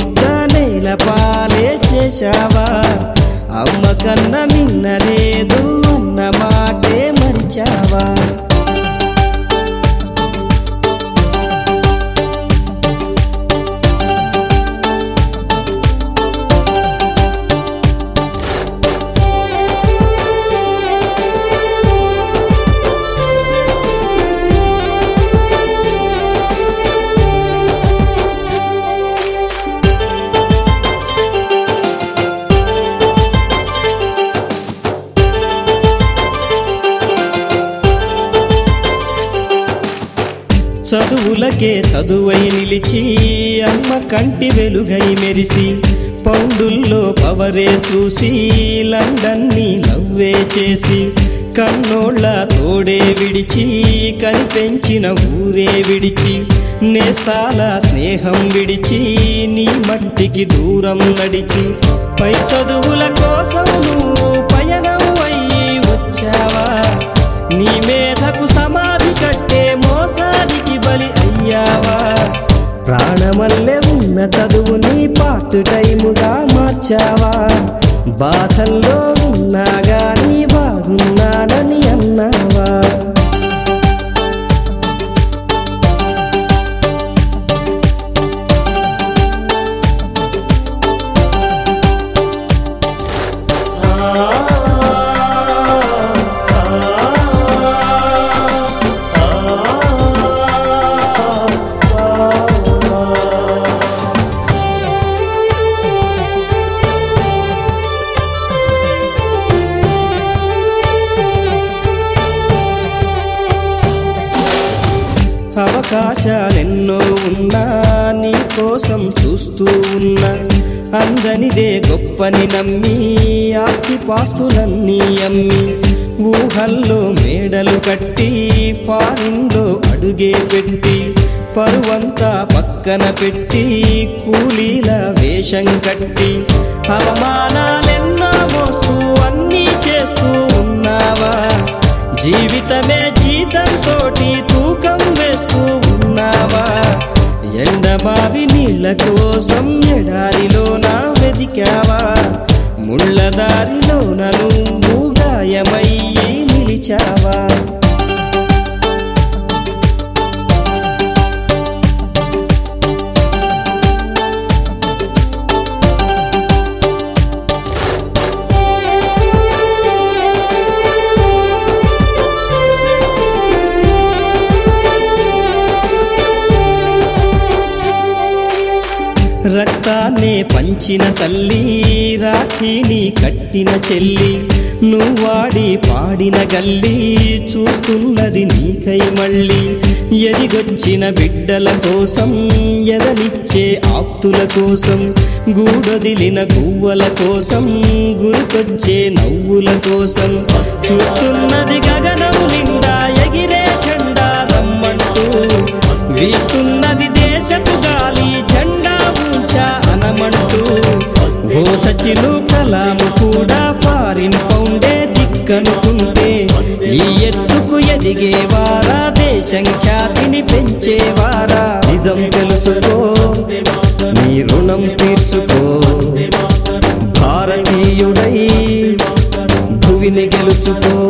ముద్ద నేల పాలే చేశావా అమ్మ కన్న మిన్నలేదు అన్న మాటే మరిచావా చదువులకే చదువై నిలిచి అమ్మ కంటి వెలుగై మెరిసి పౌండుల్లో పవరే చూసి లండన్ని నవ్వే చేసి కన్నోళ్ళ తోడే విడిచి కనిపెంచిన ఊరే విడిచి నేస్తాల స్నేహం విడిచి నీ మట్టికి దూరం నడిచి పై చదువుల కోసం నువ్వు పయనం అయ్యి వచ్చావా నీ మేధకు సమాధి కట్టే మోసానికి బలి అయ్యావా ప్రాణమల్లె ఉన్న చదువుని పార్ట్ టైముగా మార్చావా బాధల్లో ఉన్నా గాని బాగున్నానని అన్నావా అవకాశాలెన్నో ఉన్నా నీ కోసం చూస్తూ ఉన్నా అందనిదే గొప్పని నమ్మి ఆస్తి పాస్తులన్నీ అమ్మి ఊహల్లో మేడలు కట్టి ఫారిన్లో అడుగే పెట్టి పరువంతా పక్కన పెట్టి కూలీల వేషం కట్టి అవమానాలెన్నో మోస్తూ అన్నీ చేస్తూ ఉన్నావా జీవితమే జీతంతోటి తూకం వేస్తూ ఉన్నావా ఎండమావి నీళ్ళ కోసం ఎడారిలోన వెదికావా ముళ్ళ దారిలోన నువ్వు గాయమయ్యి నిలిచావా రక్తాన్నే పంచిన తల్లి రాఖీని కట్టిన చెల్లి నువ్వాడి పాడిన గల్లి చూస్తున్నది నీకై మళ్ళీ ఎదిగొచ్చిన బిడ్డల కోసం ఎదనిచ్చే ఆప్తుల కోసం గూడొదిలిన గువ్వల కోసం గురికొచ్చే నవ్వుల కోసం చూస్తున్నది గగనం నిండా ఎగిరే జెండా రమ్మంటూ వీస్తున్నది దేశపు గాలి జెండా ఉంచా అనమంటూ ఓ సచిను కలాము కూడా ఫారిన్ పౌండే దిక్కనుకుంటే ఈ ఎత్తుకు ఎదిగేవారా దేశం ఖ్యాతిని పెంచేవారా నిజం తెలుసుకో నీ రుణం తీర్చుకో భారతీయుడై భువిని గెలుచుకో